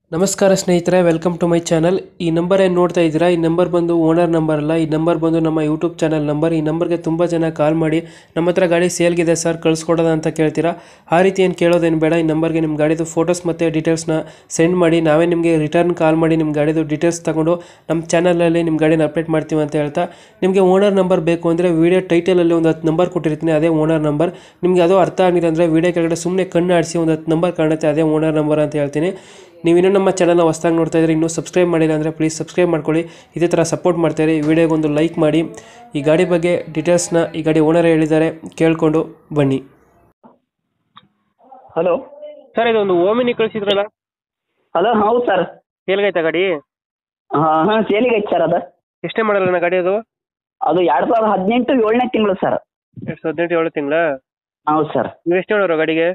ನಮಸ್ಕಾರ ಸ್ನೇಹಿತರೆ welcome to my channel ಈ ನಂಬರ್ ಏನು ನೋಡ್ತಾ ಇದ್ದೀರಾ ಈ ನಂಬರ್ ಬಂದು ಓನರ್ ನಂಬರ್ ಅಲ್ಲ ಈ ನಂಬರ್ ಬಂದು ನಮ್ಮ ಯೂಟ್ಯೂಬ್ ಚಾನಲ್ ನಂಬರ್ ಈ ನಂಬರ್ಗೆ ತುಂಬ ಜನ ಕಾಲ್ ಮಾಡಿ ನಮ್ಮ ಹತ್ರ ಗಾಡಿ ಸೇಲ್ಗಿದೆ ಸರ್ ಕಳಿಸ್ಕೊಡೋದ ಅಂತ ಕೇಳ್ತೀರಾ ಆ ರೀತಿ ಏನು ಕೇಳೋದೇನು ಬೇಡ ಈ ನಂಬರ್ಗೆ ನಿಮ್ಮ ಗಾಡಿದು ಫೋಟೋಸ್ ಮತ್ತು ಡೀಟೇಲ್ಸ್ನ ಸೆಂಡ್ ಮಾಡಿ ನಾವೇ ನಿಮಗೆ ರಿಟರ್ನ್ ಕಾಲ್ ಮಾಡಿ ನಿಮ್ಮ ಗಾಡಿದು ಡೀಟೇಲ್ಸ್ ತಗೊಂಡು ನಮ್ಮ ಚಾನಲಲ್ಲಿ ನಿಮ್ಮ ಗಾಡಿನ ಅಪ್ಡೇಟ್ ಮಾಡ್ತೀವಿ ಅಂತ ಹೇಳ್ತಾ ನಿಮಗೆ ಓನರ್ ನಂಬರ್ ಬೇಕು ಅಂದರೆ ವೀಡಿಯೋ ಟೈಟಲಲ್ಲಿ ಒಂದು ಹತ್ತು ನಂಬರ್ ಕೊಟ್ಟಿರ್ತೀನಿ ಅದೇ ಓನರ್ ನಂಬರ್ ನಿಮಗೆ ಅದು ಅರ್ಥ ಆಗಿಲ್ಲ ಅಂದರೆ ವೀಡಿಯೋ ಕೆಳಗಡೆ ಸುಮ್ಮನೆ ಕಣ್ಣು ಆಡಿಸಿ ಒಂದು ಹತ್ತು ನಂಬರ್ ಕಾಣುತ್ತೆ ಅದೇ ಓನರ್ ನಂಬರ್ ಅಂತ ಹೇಳ್ತೀನಿ ನೀವು ಇನ್ನೂ ನಮ್ಮ ಚಾನಲ್ನ ಹೊಸ್ದಾಗಿ ನೋಡ್ತಾ ಇದ್ರೆ ಇನ್ನೂ ಸಬ್ಸ್ಕ್ರೈಬ್ ಮಾಡಿಲ್ಲ ಅಂದರೆ ಪ್ಲೀಸ್ ಸಬ್ಸ್ಕ್ರೈಬ್ ಮಾಡ್ಕೊಳ್ಳಿ ಇದೇ ಥರ ಸಪೋರ್ಟ್ ಮಾಡ್ತಾರೆ ಈ ವಿಡಿಯೋಗೆ ಒಂದು ಲೈಕ್ ಮಾಡಿ ಈ ಗಾಡಿ ಬಗ್ಗೆ ಡೀಟೇಲ್ಸ್ನ ಈ ಗಾಡಿ ಓನರ್ ಹೇಳಿದ್ದಾರೆ ಕೇಳಿಕೊಂಡು ಬನ್ನಿ ಹಲೋ ಸರ್ ಇದೊಂದು ಓಮಿನಿ ಕಳಿಸಿದ್ರಲ್ಲ ಹಲೋ ಹೌದು ಸರ್ ಎಲ್ಲಿಗಾಯ್ತಾ ಗಾಡಿ ಹಾಂ ಹಾಂ ಸೇಲಿಗೆ ಐತೆ ಸರ್ ಅದು ಎಷ್ಟೇ ಮಾಡಲ್ಲ ಗಾಡಿ ಅದು ಅದು ಎರಡು ಸಾವಿರದ ಹದಿನೆಂಟು ಏಳನೇ ತಿಂಗಳು ಸರ್ ಎರಡು ಸಾವಿರದ ಹದಿನೆಂಟು ಏಳು ತಿಂಗಳ ಹೌದು ಸರ್ ನೀವು ಎಷ್ಟು ಹೇಳೋರು ಗಾಡಿಗೆ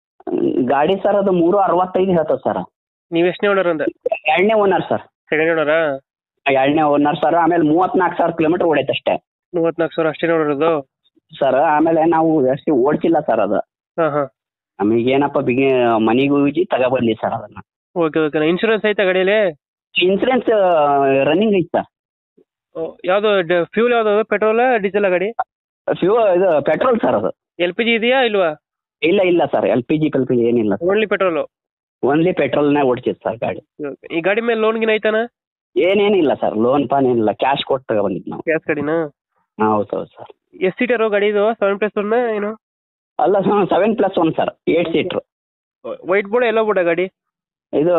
ಗಾಡಿ ಸರ್ ಅದು ಮೂರು ಅರವತ್ತೈದು ಹೇಳ್ತದೆ ಸರ್ ನೀವು ಎಷ್ಟನೇ ಹೇಳೋರು ಅಂದ ಎರಡನೇ ಓನರ್ ಸರ್ ಸೆಕೆಂಡ್ ಹೇಳೋರಾ ಎರಡನೇ ಓನರ್ ಸರ್ ಆಮೇಲೆ ಮೂವತ್ನಾಲ್ಕು ಸಾವಿರ ಕಿಲೋಮೀಟ್ರ್ ಓಡೈತೆ ಅಷ್ಟೇ ಮೂವತ್ನಾಲ್ಕು ಸಾವಿರ ಅಷ್ಟೇ ನೋಡೋದು ಸರ್ ಆಮೇಲೆ ನಾವು ಜಾಸ್ತಿ ಓಡಿಸಿಲ್ಲ ಸರ್ ಅದು ಹಾಂ ಹಾಂ ನಮಗೆ ಏನಪ್ಪ ಬಿಗಿ ಮನೆಗೂ ಉಜ್ಜಿ ತಗೊಬಂದಿ ಸರ್ ಅದನ್ನು ಓಕೆ ಓಕೆ ಇನ್ಶೂರೆನ್ಸ್ ಐತಾ ಗಾಡಿಯಲ್ಲಿ ಇನ್ಸೂರೆನ್ಸ್ ರನ್ನಿಂಗ್ ಐತೆ ಸರ್ ಯಾವುದು ಫ್ಯೂಲ್ ಯಾವುದು ಪೆಟ್ರೋಲ್ ಡೀಸೆಲ್ ಗಾಡಿ ಫ್ಯೂ ಇದು ಪೆಟ್ರೋಲ್ ಸರ್ ಅದು ಎಲ್ ಪಿ ಜಿ ಇದೆಯಾ ಇಲ್ವಾ ಇಲ್ಲ ಇಲ್ಲ ಸರ್ ಎಲ್ ಪಿ ಜಿ ಪೆಲ್ ಪಿ ಜಿ ಏನಿಲ್ಲ ಓನ್ಲಿ ಪೆಟ್ರೋಲು ಓನ್ಲಿ ಪೆಟ್ರೋಲ್ನೇ ಓಡಿಸಿದ್ದು ಸರ್ ಗಾಡಿ ಈ ಗಾಡಿ ಮೇಲೆ ಲೋನ್ ಗಿನ ಐತಾನ ಏನೇನಿಲ್ಲ ಸರ್ ಲೋನ್ ಪಾನ್ ಏನಿಲ್ಲ ಕ್ಯಾಶ್ ಕೊಟ್ಟು ತಗೊಬಂದಿದ್ದು ನಾವು ಗ್ಯಾಸ್ ಗಾಡಿನ ಹೌದು ಹೌದು ಸರ್ ಎಷ್ಟು ಸೀಟರು ಗಾಡಿ ಇದು ಸೆವೆನ್ ಪ್ಲಸ್ ಒನ್ ಏನು ಅಲ್ಲ seven plus one sir eight seater white board yellow board ಗಾಡಿ ಇದು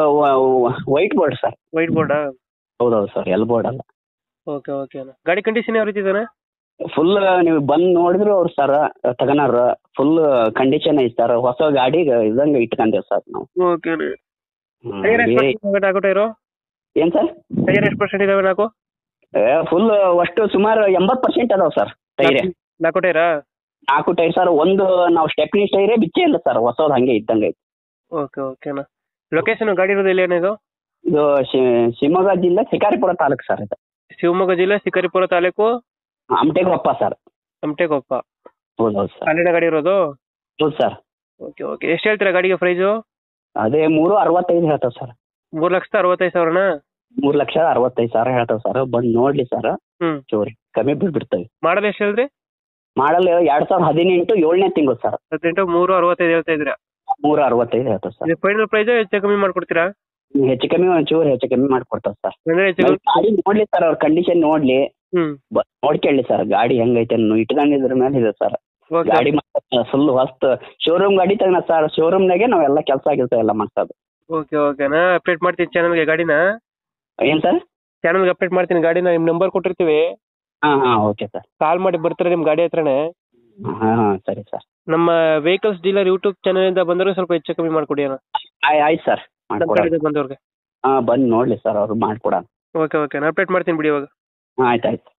ವೈಟ್ ಬೋರ್ಡ್ ಸರ್ ವೈಟ್ ಬೋರ್ಡಾ ಹೌದೌದು ಸರ್ ಎಲ್ ಬೋರ್ಡ್ ಅಲ್ಲ ಓಕೆ ಓಕೆ ಗಾಡಿ ಕಂಡೀಷನ್ ಯಾವ ರೀತಿ ಇದಾನೆ ಫುಲ್ ನೀವು ಬಂದು ನೋಡಿದ್ರು ಅವ್ರು ಸರ್ ತಗೋನಾರ ಫುಲ್ ಕಂಡೀಷನ್ ಐತೆ ಸರ್ ಹೊಸ ಗಾಡಿಗೆ ಇದಂಗೆ ಇಟ್ಕೊಂಡೇವೆ ಸರ್ ನಾವು ಓಕೆ ಹ್ಮ್. ಟೈರ್ ಬೇರೆ ಎಷ್ಟು ನಾಲ್ಕು ಟೈರು ಏನ್ ಸರ್ ಟೈರ್ ಎಷ್ಟು ಪರ್ಸೆಂಟ್ ಇದಾವೆ ನಾಲ್ಕು ಫುಲ್ ಅಷ್ಟು ಸುಮಾರು ಎಂಬತ್ತು ಪರ್ಸೆಂಟ್ ಅದಾವ ಸರ್ ಟೈರೇ ನಾಲ್ಕು ಟೈರಾ ನಾಲ್ಕು ಟೈರ್ ಸರ್ ಒಂದು ನಾವು ಸ್ಟೆಪ್ನಿ ಟೈರೇ ಬಿಚ್ಚೇ ಇಲ್ಲ ಸರ್ ಹೊಸದು ಹಂಗೆ ಇದ್ದಂಗೆ ಐತೆ ಓಕೆ ಓಕೆನಾ ಲೊಕೇಶನ್ ಗಾಡಿ ಇರೋದು ಎಲ್ಲಿ ಏನಿದು ಇದು ಶಿ- ಶಿವಮೊಗ್ಗ ಜಿಲ್ಲೆ ಶಿಕಾರಿಪುರ ತಾಲೂಕು ಸರ್ ಇದು ಶಿವಮೊಗ್ಗ ಜಿಲ್ಲೆ ಶಿಕಾರಿಪುರ ತಾಲೂಕು ಅಮಟೆಗೊಪ್ಪ ಸರ್ ಅಮಟೆಕೊಪ್ಪ ಹೌದೌದು ಸರ್ ಅಲ್ಲಿನ ಗಾಡಿ ಇರೋದು ಹೌದು ಸರ್ ಓಕೆ ಓಕೆ ಎಷ್ಟು ಹೇಳ್ತೀರಾ ಗಾಡಿಗೆ ಪ್ರೈಸು ಅದೇ ಮೂರು ಅರವತ್ತೈದು ಹೇಳ್ತಾವೆ ಸರ್ ಮೂರು ಲಕ್ಷದ ಅರವತ್ತೈದು ಸಾವಿರನಾ ಮೂರು ಲಕ್ಷ ಅರವತ್ತೈದು ಸಾವಿರ ಹೇಳ್ತಾವೆ ಸರ್ ಬಂದು ನೋಡ್ಲಿ ಸರ್ ಹ್ಮ್. ಚೂರಿ ಕಮ್ಮಿ ಬಿಡ್ಬಿಡ್ತೇವೆ ಮಾಡಲ್ ಎಷ್ಟು ಹೇಳಿದ್ರಿ ಮಾಡಲ್ ಎರಡ್ ಸಾವಿರದ ಹದಿನೆಂಟು ಏಳನೇ ತಿಂಗಳು ಸರ್ ಹದಿನೆಂಟು ಮೂರು ಅರವತ್ತೈದು ಹೇಳ್ತಾ ಇದ್ದೀರಾ ಮೂರು ಅರವತ್ತೈದು ಹೇಳ್ತಾವೆ ಸರ್ ಇದು ಫೈನಲ್ ಪ್ರೈಸ್ ಹೆಚ್ಚು ಕಮ್ಮಿ ಮಾಡ್ಕೊಡ್ತೀರಾ ಹೆಚ್ಚು ಕಮ್ಮಿ ಒಂಚೂರು ಹೆಚ್ಚು ಕಮ್ಮಿ ಮಾಡ್ಕೊಡ್ತಾವೆ ಸರ್ ಅಂದ್ರೆ ಹೆಚ್ಚು ಕಮ್ಮಿ ಗಾಡಿ ನೋಡ್ಲಿ ಸರ್ ಅವ್ರ ಕಂಡೀಷನ್ ನೋಡ್ಲಿ ಹ್ಮ್ ಬ- ನೋಡ್ಕೊಳ್ಳಿ ಸರ್ ಗಾಡಿ ಹೆಂಗೈತೆ ಅನ್ನೋ ಇಟ್ಕೊಂಡಿದ್ರ ಮೇಲೆ ಇದೆ ಸರ್ ಓಕೆ ಗಾಡಿ ಫುಲ್ ಹೊಸ್ತ್ ಶೋರೂಮ್ ಗಾಡಿ ತಗೋಣ ಸರ್ ಶೋರೂಮ್ನಾಗೆ ನಾವೆಲ್ಲ ಕೆಲಸ ಆಗಿರ್ತೇವೆ ಎಲ್ಲ ಮಾಡ್ಸೋದು ಓಕೆ ಓಕೆನಾ ಅಪ್ಡೇಟ್ ಮಾಡ್ತೀನಿ ಚಾನಲ್ಗೆ ಗಾಡಿನ ಏನ್ ಸರ್ ಚಾನಲ್ಗೆ ಅಪ್ಡೇಟ್ ಮಾಡ್ತೀನಿ ಗಾಡಿನ ನಿಮ್ಮ ನಂಬರ್ ಕೊಟ್ಟಿರ್ತೀವಿ ಹಾ ಹಾ ಓಕೆ ಸರ್ ಕಾಲ್ ಮಾಡಿ ಬರ್ತಾರೆ ನಿಮ್ಮ ಗಾಡಿ ಹತ್ರನೇ ಹಾ ಹಾ ಸರಿ ಸರ್ ನಮ್ಮ ವೆಹಿಕಲ್ಸ್ ಡೀಲರ್ ಯೂಟ್ಯೂಬ್ ಚಾನಲಿಂದ ಬಂದರೂ ಸ್ವಲ್ಪ ಹೆಚ್ಚು ಕಮ್ಮಿ ಮಾಡ್ಕೊಡಿ ಅಣ್ಣ ಆಯ್ ಆಯ್ತು ಸರ್ ನಮ್ಮ ಮಾಡ್ಕೊಡೋಣ ಕಡೆಯಿಂದ ಬಂದವ್ರಿಗೆ ಹಾ ಬಂದು ನೋಡ್ಲಿ ಸರ್ ಅವ್ರು ಮಾಡ್ಕೊಡೋಣ ಓಕೆ ಓಕೆ ನಾನು ಅಪ್ಡೇಟ್ ಮಾಡ್ತೀನಿ ಬಿಡಿ ಇವಾಗ ಹಾಂ ಆಯ್ತು ಆಯ್ತು